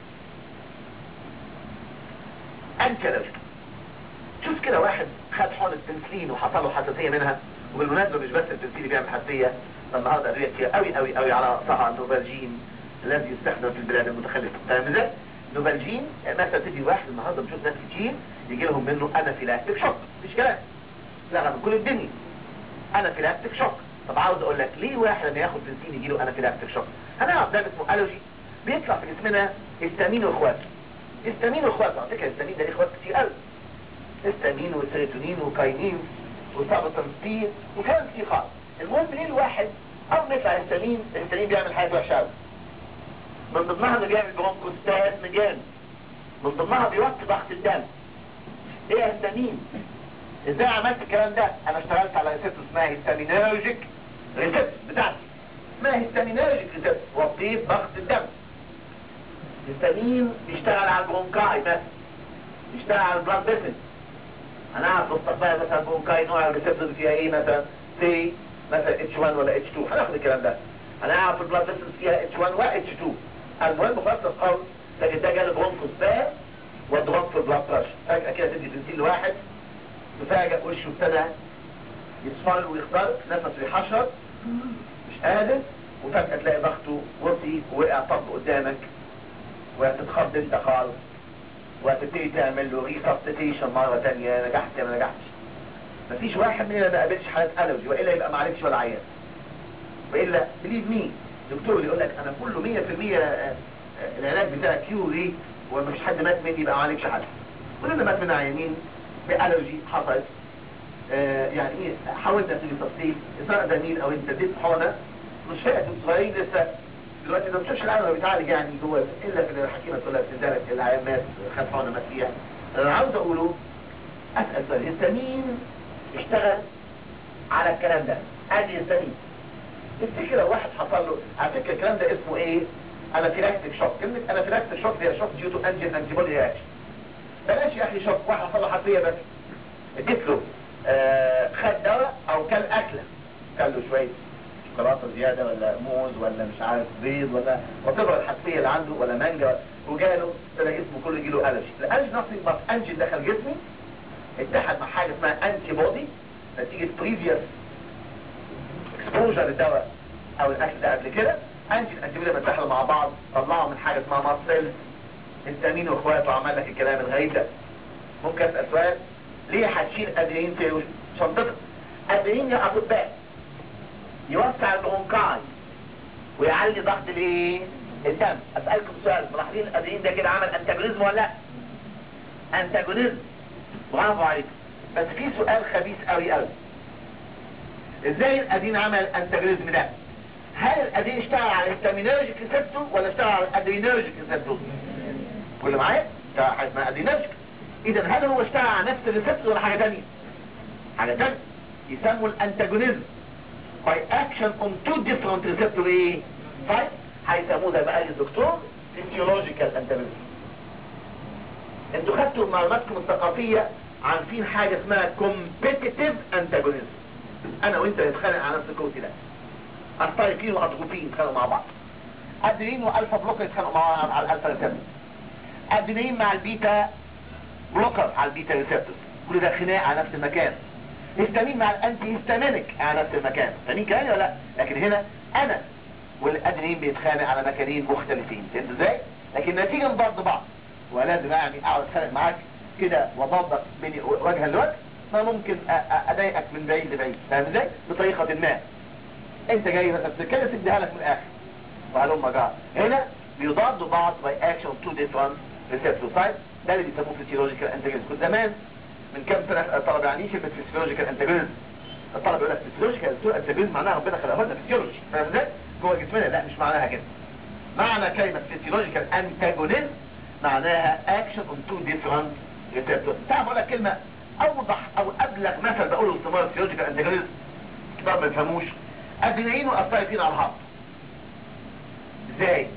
انت لو شوف كده واحد خد حقنة بنسلين وحصل له حساسية منها وبالمناسبة مش بس البنسلين اللي بيعمل حساسية ده النهارده أدوية كتير قوي قوي قوي على رأسها النوفالجين الذي يستخدم في البلاد المتخلفة فاهم ازاي؟ نوفالجين مثلا تدي واحد النهارده بنشوف ناس كتير يجي لهم منه انافيلاكتيك شوك مفيش كلام لا من كل الدنيا انافيلاكتيك شوك طب عاوز اقول لك ليه واحد لما ياخد بنسلين يجي له انافيلاكتيك شوك؟ هنعرف ده اسمه الرجي بيطلع في جسمنا هيستامين واخواته هيستامين واخواته على فكره الهيستامين ده ليه اخوات كتير قوي هيستامين وسيروتونين وكاينين وسابوتنستين وكلام كتير خالص المهم ليه الواحد اول ما يطلع هيستامين الهيستامين بيعمل حاجات وحشه قوي من ضمنها انه بيعمل برونكوستاز مجان من ضمنها بيوطي ضغط الدم ايه يا هيستامين ازاي عملت الكلام ده انا اشتغلت على ريسبت اسمها هيستامينرجيك ريسبت بتاعتي اسمها هيستامينرجيك ريسبت وطيت ضغط الدم الهيستامين بيشتغل على البرونكاي بس بيشتغل على البلاد فيسل هنعرف مستقبلا مثلا برونكاي نوع الريسبتور فيها ايه مثلا سي مثلا اتش 1 ولا اتش 2 هناخد الكلام ده هنعرف البلاد فيسل فيها اتش 1 واتش 2 المهم خلاص القول تجد ده جاله برونكوستاز ودروب في البلاد بريشر فجأة كده تدي بنزين لواحد تفاجئ وشه ابتدى يصفر ويخترق نفسه يحشر مش قادر وفجأة تلاقي ضغطه وطي ووقع طب قدامك وهتتخض انت خالص وهتبتدي تعمل له ريسبستيشن مرة تانية نجحت يا ما نجحتش مفيش واحد مننا ما قابلش حالة ألرجي وإلا يبقى ما عالجش ولا عيان وإلا بليف مي دكتور يقول لك أنا كله 100% العلاج بتاعي كيوري ومفيش حد مات مني يبقى ما عالجش حد كلنا مات من عيانين بألرجي حصلت آه يعني ايه حاولت ابتدي تفصيل سواء زميل او انت اديت حقنه مش فاهم صغيرين لسه دلوقتي ما بتشوفش العالم بيتعالج يعني جوه الا في الحكيمه تقول لك تزالك العيان مات خد حقنه مات فيها انا عاوز اقوله اسال سؤال الهستامين اشتغل على الكلام ده ادي الهستامين تفتكر لو واحد حصل له على فكره الكلام ده اسمه ايه؟ انافيلاكتيك شوك كلمه انافيلاكتيك شوك هي شوك ديو تو انجين انتي بودي رياكشن بلاش يا اخي شوك واحد حصل له حساسيه بس اديت له آه خد دواء او كل اكله كل له شويه شوكولاته زياده ولا موز ولا مش عارف بيض ولا وتبقى الحساسيه اللي عنده ولا مانجا وجاله ابتدى جسمه كله يجيله الرجي الالرجي نفسي بس انجين دخل جسمي اتحد مع حاجه اسمها انتي بودي نتيجه بريفيوس اكسبوجر للدواء او الاكل ده قبل كده انجين انتي بودي لما اتحدوا مع بعض طلعوا من حاجه اسمها ماست سيلز التامين واخواته عمل لك الكلام الغريب ده ممكن اسال سؤال ليه هتشيل ادرينين في شنطتك ادرينين يا اطباء يوسع البرونكاي ويعلي ضغط الايه الدم اسالكم سؤال ملاحظين الادرينين ده كده عمل انتاجونيزم ولا لا انتاجونيزم برافو عليكم بس في سؤال خبيث قوي قوي ازاي الادرينين عمل انتاجونيزم ده هل الادرينين اشتغل على الهستامينرجيك ريسبتور ولا اشتغل على الادرينرجيك ريسبتور كل معايا اشتغل على حاجه اسمها ادرينرجيك اذا هل هو اشتغل على نفس الريسبتور ولا حاجه ثانيه حاجه ثانيه يسموا الانتاجونيزم by action on two different receptor ايه طيب هيسموه زي ما قال الدكتور physiological antagonism انتوا خدتوا معلوماتكم الثقافية عارفين حاجة اسمها competitive antagonism انا وانت نتخانق على نفس الكوتي ده الطايقين واطروبين يتخانقوا مع بعض ادرينين والفا بلوكر يتخانقوا مع بعض على الالفا ريسبتور ادرينين مع البيتا بلوكر على البيتا ريسبتور كل ده خناق على نفس المكان هيستامين مع الانتي هيستامينيك على نفس المكان فاهمين كلامي ولا لا لكن هنا انا والادرينين بيتخانق على مكانين مختلفين فهمت ازاي لكن النتيجه انضاد بعض ولازم يعني اقعد اتخانق معاك كده وضادك بيني وجها لوجه ما ممكن اضايقك من بعيد لبعيد فاهم ازاي بطريقه ما انت جاي مثلا بتتكلم تديها لك من الاخر وهلم جار هنا بيضادوا بعض باي اكشن تو ديفرنت ريسبتور سايت ده اللي بيسموه فيسيولوجيكال انتاجونيزم كنت زمان من كام سنه الطلبه يعني كلمه فيسيولوجيكال انتاجونيزم الطلبه يقول لك فيسيولوجيكال انتاجونيزم معناها ربنا خلقه لنا فيسيولوجي فاهم ازاي؟ جوه جسمنا لا مش معناها كده معنى كلمه فيسيولوجيكال انتاجونيزم معناها اكشن اون تو ديفرنت ريسبتورز تعرف اقول لك كلمه اوضح او ابلغ مثل بقوله باستمرار فيسيولوجيكال انتاجونيزم كتاب ما يفهموش ادرينالين واستايتين على الهارت ازاي؟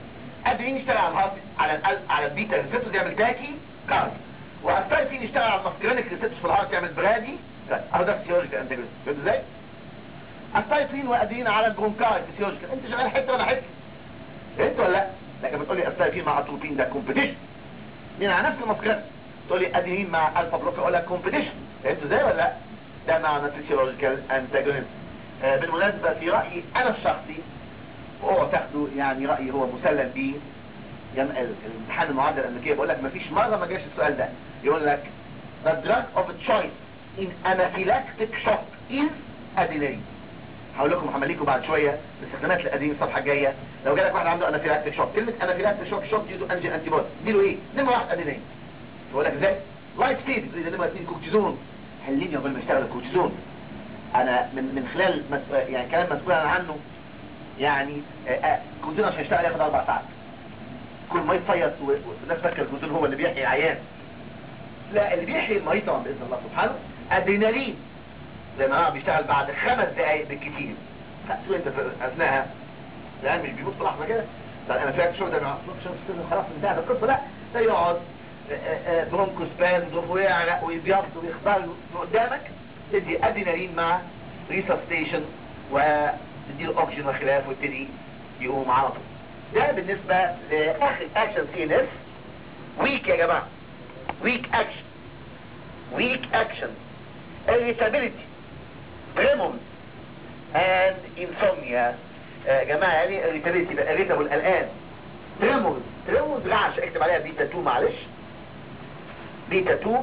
ادرينالين يشتغل على الهارت على القلب على البيتا ريسبتورز يعمل تاكي كارد واستايفين يشتغل على الماسكرينيك ريسبتورز في الهارت يعمل برادي اهو ده فيسيولوجيكال انتجريشن فهمت ازاي؟ استايفين وادرينالين على البرونكاي فيسيولوجيكال انت شغال حته ولا حته انت ولا لا لكن بتقول لي استايفين مع اتروبين ده كومبيتيشن مين على نفس الماسكرين تقول لي ادرينالين مع الفا بلوكر ولا كومبيتيشن فهمت ازاي ولا لا؟ ده معنى فيسيولوجيكال انتجريشن آه بالمناسبة في رأيي أنا الشخصي وهو تاخده يعني رأيي هو مسلم بيه يعني الامتحان المعادلة الأمريكية بيقول لك مفيش مرة ما جاش السؤال ده يقول لك the drug of choice in anaphylactic shock is adrenaline هقول لكم هعمل لكم بعد شوية استخدامات الأدرينالين الصفحة الجاية لو جالك واحد عنده anaphylactic shock كلمة anaphylactic shock shock due to anti antibody اديله ايه؟ نمرة واحد أدرينالين يقول لك ازاي؟ لايف ستيج إذا نمرة اثنين كورتيزون حليني قبل ما اشتغل الكورتيزون انا من من خلال مسؤول يعني كلام مسؤول انا عنه يعني كنتين عشان يشتغل ياخد اربع ساعات كل ما يتصيط والناس فاكره الكنتين هو اللي بيحيي العيان لا اللي بيحيي المريض طبعا باذن الله سبحانه ادرينالين زي ما هو بيشتغل بعد خمس دقائق بالكتير خدتوا انت في اثناءها العيان مش بيموت في لحظه كده لا انا فاكر شو ده انا خلاص انتهت القصه لا ده يقعد برونكوسباز ويعرق ويبيض ويخضر قدامك تدي ادرينالين مع ريسستيشن وتديله اوكسجين وخلافه ويبتدي يقوم على طول ده بالنسبة لاخر اكشن سي ان اس ويك يا جماعة ويك اكشن ويك اكشن irritability tremors and insomnia يا جماعة يعني irritability بقى irritable الان tremors tremors رعش اكتب عليها بيتا 2 معلش بيتا 2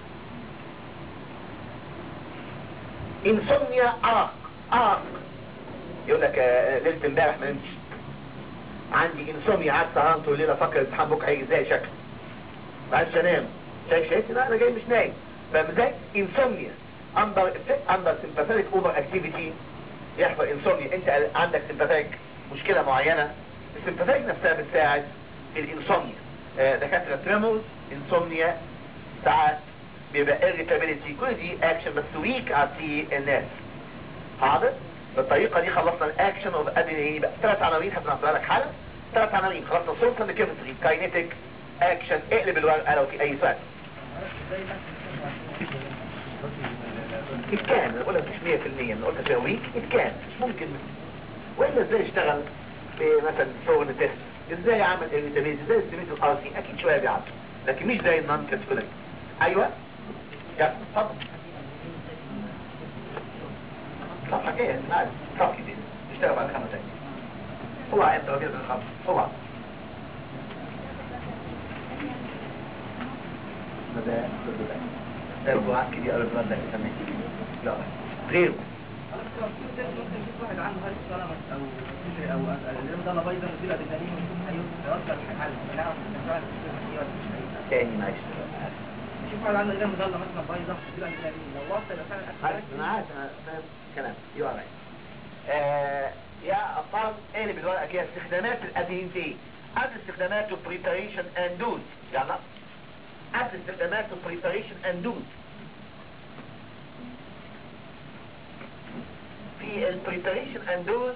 انسوميا ارق ارق يقول لك ليله امبارح ما نمتش عندي انسوميا قعدت سهران طول الليله افكر الامتحان بكره هيجي ازاي شكله ما عرفتش انام شايف شايف لا انا جاي مش نايم فاهم ازاي انسوميا اندر اندر سمباثيك اوفر اكتيفيتي يحصل انسوميا انت عندك سمباثيك مشكله معينه السمباثيك نفسها بتساعد في الانسوميا دكاتره تريمورز انسوميا ساعات بيبقى irritability كل دي اكشن بس ويك على سي الناس حاضر بالطريقة دي خلصنا الاكشن اوف ادرينالين بقى ثلاث عناوين هتنقل لك حالا ثلاث عناوين خلصنا سورس اند كيمستري كاينيتيك اكشن اقلب الورقة لو في اي سؤال it can انا بقول لك مش 100% انا قلت فيها ويك it can مش ممكن والا ازاي اشتغل مثلا فرن تيست ازاي اعمل irritability ازاي استميت الار سي اكيد شويه بيعدي لكن مش زي النون كاتيجوري ايوه يلا اتفضل صفحة ايه معلش صفحة دي اشتغل بعد خمس دقايق هو انت وجدت الخمس هو ده ده الجوعات كده قبل ما بدك تسميه لا غيره واحد عنده هاي السلامة او او اليوم ده بيضا نديله ادرينالين ونشوف هيوصل الحل نعرف نفعل تاني معلش نشوف واحد عنده ايدين مضلة مثلا بيضا نديله ادرينالين لو وصل يبقى فعلا عارف انا عارف انا فاهم كلام يو ار آه يا ابطال اقلب الورقه كده استخدامات الادرينالين في ايه؟ قبل استخداماته بريباريشن اند دوز يلا قبل استخداماته بريباريشن اند دوز في البريباريشن اند دوز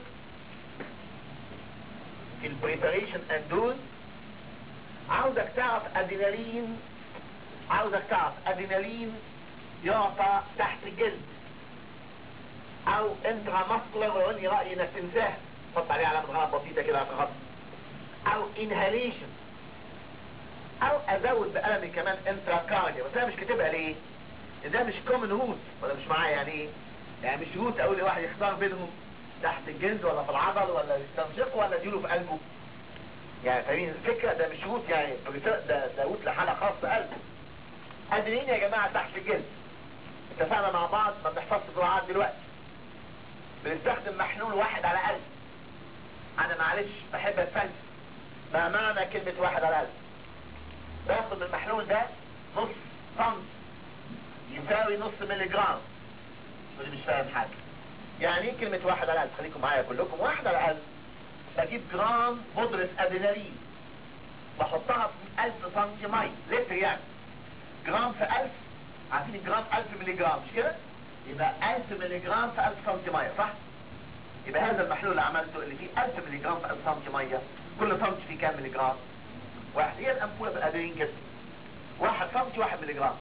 في البريباريشن اند دوز عاوزك تعرف ادرينالين عاوزك تعرف ادرينالين يعطى تحت الجلد او انترا ماسكولار ولو اني رايي انك تنساه حط عليه علامه غلط بسيطه كده على خط او انهاليشن او ازود بقلمي كمان انترا كارديا بس انا مش كاتبها ليه؟ ده مش كومن روت ولا مش معايا يعني ايه؟ يعني مش روت اقول لواحد يختار بينهم تحت الجلد ولا في العضل ولا يستنشقه ولا يديله في قلبه يعني فاهمين الفكره ده مش روت يعني ده ده روت لحاله خاصه قلبه قادرين يا جماعه تحت الجلد اتفقنا مع بعض ما بنحفظش جرعات دلوقتي بنستخدم محلول واحد على قلب انا معلش بحب اتفلسف ما معنى كلمة واحد على قلب باخد من المحلول ده نص طن يساوي نص ملي جرام واللي مش فاهم حاجة يعني ايه كلمة واحد على قلب خليكم معايا كلكم واحد على قلب بجيب جرام بودرة ادرينالين بحطها في 1000 سنتي مية لتر يعني جرام في 1000 عارفين الجرام 1000 ملي جرام مش كده؟ يبقى 1000 ملي جرام في 1000 سم ميه صح؟ يبقى هذا المحلول اللي عملته اللي فيه 1000 ملي جرام في 1000 سم ميه كل سنتي فيه كام ملي جرام واحد هي الامبوله بالادرين كده واحد سنتي واحد ملي جرام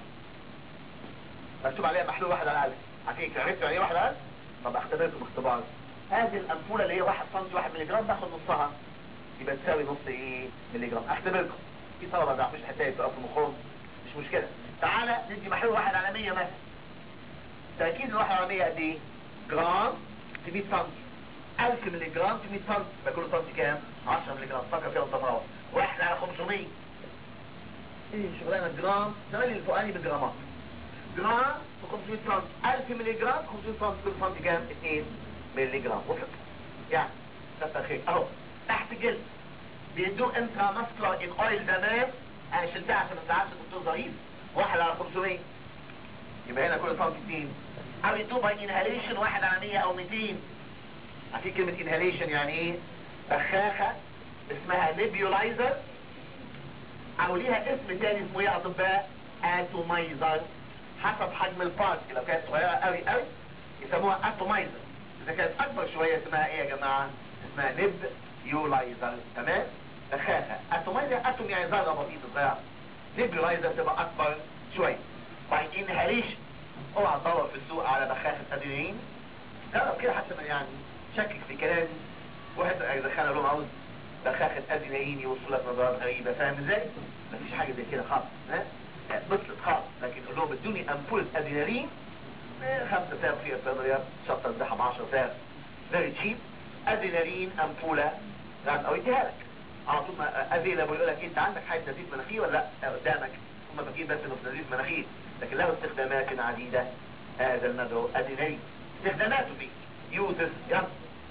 مكتوب عليها محلول واحد على الألف عارفين عرفتوا يعني ايه واحد على الألف طب اختبركم اختبار هذه الامبوله اللي هي واحد سنتي واحد ملي جرام باخد نصها يبقى تساوي نص ايه ملي جرام اختبركم في طلبه ما بيعرفوش الحكايه بتبقى في مخهم مش مشكله تعالى ندي محلول واحد على 100 مثلا تركيز الواحد على 100 قد ايه جرام في 100 سنتي 1000 ملي جرام في 100 سنتي يبقى كل سنتي كام 10 ملي جرام فكر فيها وانت مروح واحد على 500 ايه شغلانه جرام زمان الفوقاني بالجرامات جرام في 500 سنتي 1000 ملي جرام 500 سنتي كل سنتي كام 2 ملي جرام وصلت يعني كتر خير اهو تحت الجلد بيدوه انترا ماسكولار ان اويل زمان انا شلتها عشان ما تزعلش الدكتور ظريف واحد على 500 يبقى هنا كل سنتي 2 او يدوه باي انهاليشن واحد على 100 او 200 عارفين كلمة انهاليشن يعني ايه بخاخة اسمها نيبيولايزر او ليها اسم تاني اسمه ايه يا اطباء اتومايزر حسب حجم البارت لو كانت صغيرة قوي قوي يسموها اتومايزر اذا كانت اكبر شوية اسمها ايه يا جماعة اسمها نيبيولايزر تمام بخاخة اتومايزر اتوم يعني ذرة بسيطة صغيرة نيبيولايزر تبقى اكبر شوية باي انهاليشن اوعى تدور في السوق على بخاخة ادرينالين جرب كده حتى ما يعني شكك في كلامي واحد يدخلنا لهم عاوز بخاخة ادرينالين يوصل لك نظرات غريبة فاهم ازاي؟ مفيش حاجة زي كده خالص ها؟ بطلت خالص لكن قول لهم ادوني امبولة ادرينالين خمسة ساعة في الصيدلية شطة الزحم 10 ساعة فيري تشيب ادرينالين امبولة يعني او يديها لك على طول ما افيلابل يقول لك انت عندك حاجة نزيف مناخير ولا لا قدامك هم فاكرين بس انه في نزيف مناخير لكن له استخدامات عديدة هذا المدعو ادرينالين استخداماته فيه يوزز يلا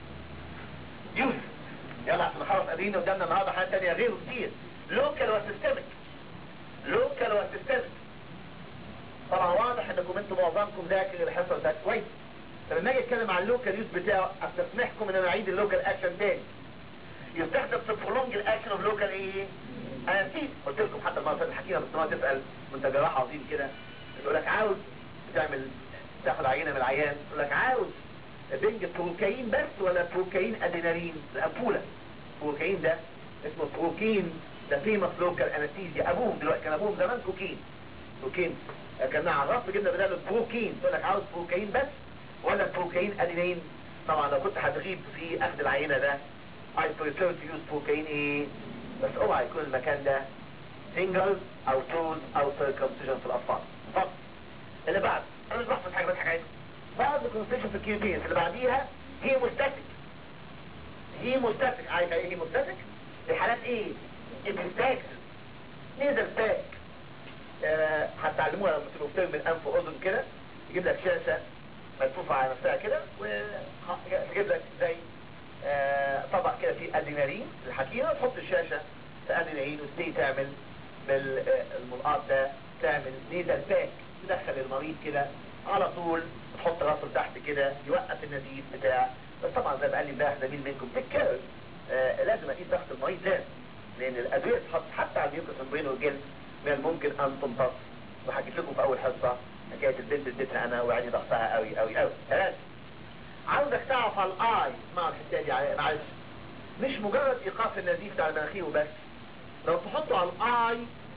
يوزز يلا عشان نخلص قادرين قدامنا النهارده حاجات تانية غيره كتير لوكال وسيستمك لوكال وسيستمك طبعا واضح انكم انتم معظمكم ذاكر الحصه ده كويس فلما اجي اتكلم عن اللوكال يوز بتاعه استسمحكم ان انا اعيد اللوكال اكشن تاني يستخدم في برولونج الاكشن اوف لوكال ايه؟ انا نسيت قلت لكم حتى المره اللي فاتت الحكيمه بس ما تسال وانت جراح عظيم كده يقول لك عاوز تعمل تاخد عينه من العيان يقول لك عاوز بنج بروكاين بس ولا بروكاين ادينالين الامبوله بروكاين ده اسمه بروكين ده فيمس لوكال انستيزيا ابوهم دلوقتي كان ابوهم زمان كوكين كوكين كان عرفت جبنا بداله بروكين تقول لك عاوز بروكاين بس ولا بروكاين ادينالين طبعا لو كنت هتغيب في اخذ العينه ده I prefer to use بروكاين ايه بس اوعى يكون المكان ده سنجل او تول او سيركمسيجن في الاطفال فقط اللي بعد انا مش بحفظ حاجه بضحك عليكم بعد الكونستيشن في الكيوبينز اللي بعديها هيموستاتيك هيموستاتيك عارف ايه هيموستاتيك في حالات ايه ابنتاك نيزل باك آه هتعلموها لما تبقوا بترمي من انف واذن كده يجيب لك شاشه ملفوفه على نفسها كده ويجيب لك زي آه طبق كده فيه ادرينالين الحكيمه تحط الشاشه في ادرينالين وتبتدي تعمل بالملقاط ده تعمل نيزل باك تدخل المريض كده على طول تحط راسه تحت كده يوقف النزيف بتاع بس طبعا زي ما قال لي امبارح زميل منكم تكرر آه لازم اقيس ضغط المريض لازم لان الادويه تحط حتى على الميوكس البين والجلد من الممكن ان تمتص وحكيت لكم في اول حصه حكايه البنت اديتها انا وعيني ضغطها قوي قوي قوي ثلاث عاوزك تعرف على الاي اسمع الحته دي معلش مش مجرد ايقاف النزيف بتاع المناخير وبس لو تحطه على الاي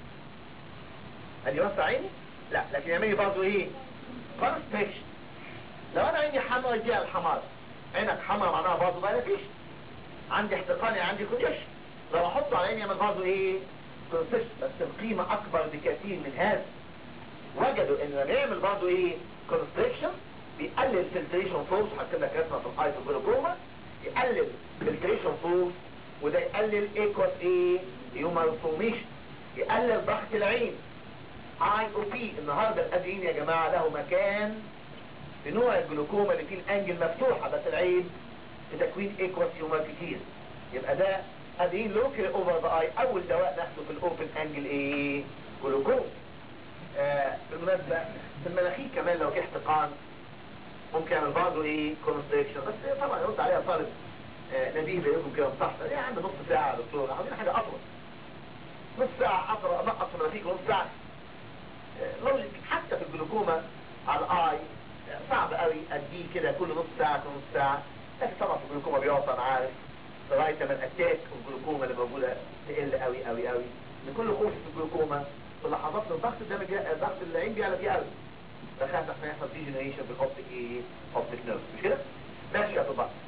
هل يوسع عيني؟ لا لكن يعمل لي برضه ايه؟ كونستريكشن لو انا عيني حمرا دي على الحمار عينك حمرا معناها برضه بقى فيش عندي احتقان يعني عندي كونجيشن لو احطه على عيني يعمل برضه ايه؟ كونستريكشن بس القيمة اكبر بكثير من هذا وجدوا ان لما يعمل برضه ايه؟ كونستريكشن بيقلل الفلتريشن فورس حتى لك رسمه في الاي في الجلوكوما يقلل فلتريشن فورس وده يقلل ايكوس ايه؟ هيومر فورميشن يقلل ضغط العين اي او بي النهارده الادرين يا جماعه له مكان في نوع الجلوكوما اللي فيه الانجل مفتوحه بس العين في تكوين ايكوس هيومر كتير يبقى ده ادرين لوكال اوفر ذا اي اول دواء ناخده في الاوبن انجل ايه؟ جلوكوما آه بالمناسبه في المناخير كمان لو في احتقان ممكن يعمل برضه ايه كونستريكشن بس طبعا يرد عليها طالب آه نبيه زيكم كده مستحسن ايه عندي نص ساعه يا دكتور عاوزين حاجه اطول نص ساعه اقرا انقص في المناخير نص ساعه لوجيك حتى في الجلوكوما على الاي صعب قوي اديه كده كل نص ساعة كل نص ساعة لكن طبعا في الجلوكوما بيقف انا عارف لغايه لما الاتاك والجلوكوما اللي موجوده تقل قوي قوي قوي لكل خوف في الجلوكوما في لحظات الضغط ده بيجي- ضغط العين بيعلى فيه قوي فخاف احنا يحصل ديجنريشن في الاوبتيك ايه اوبتيك نيرف مش كده ماشي يا طبعا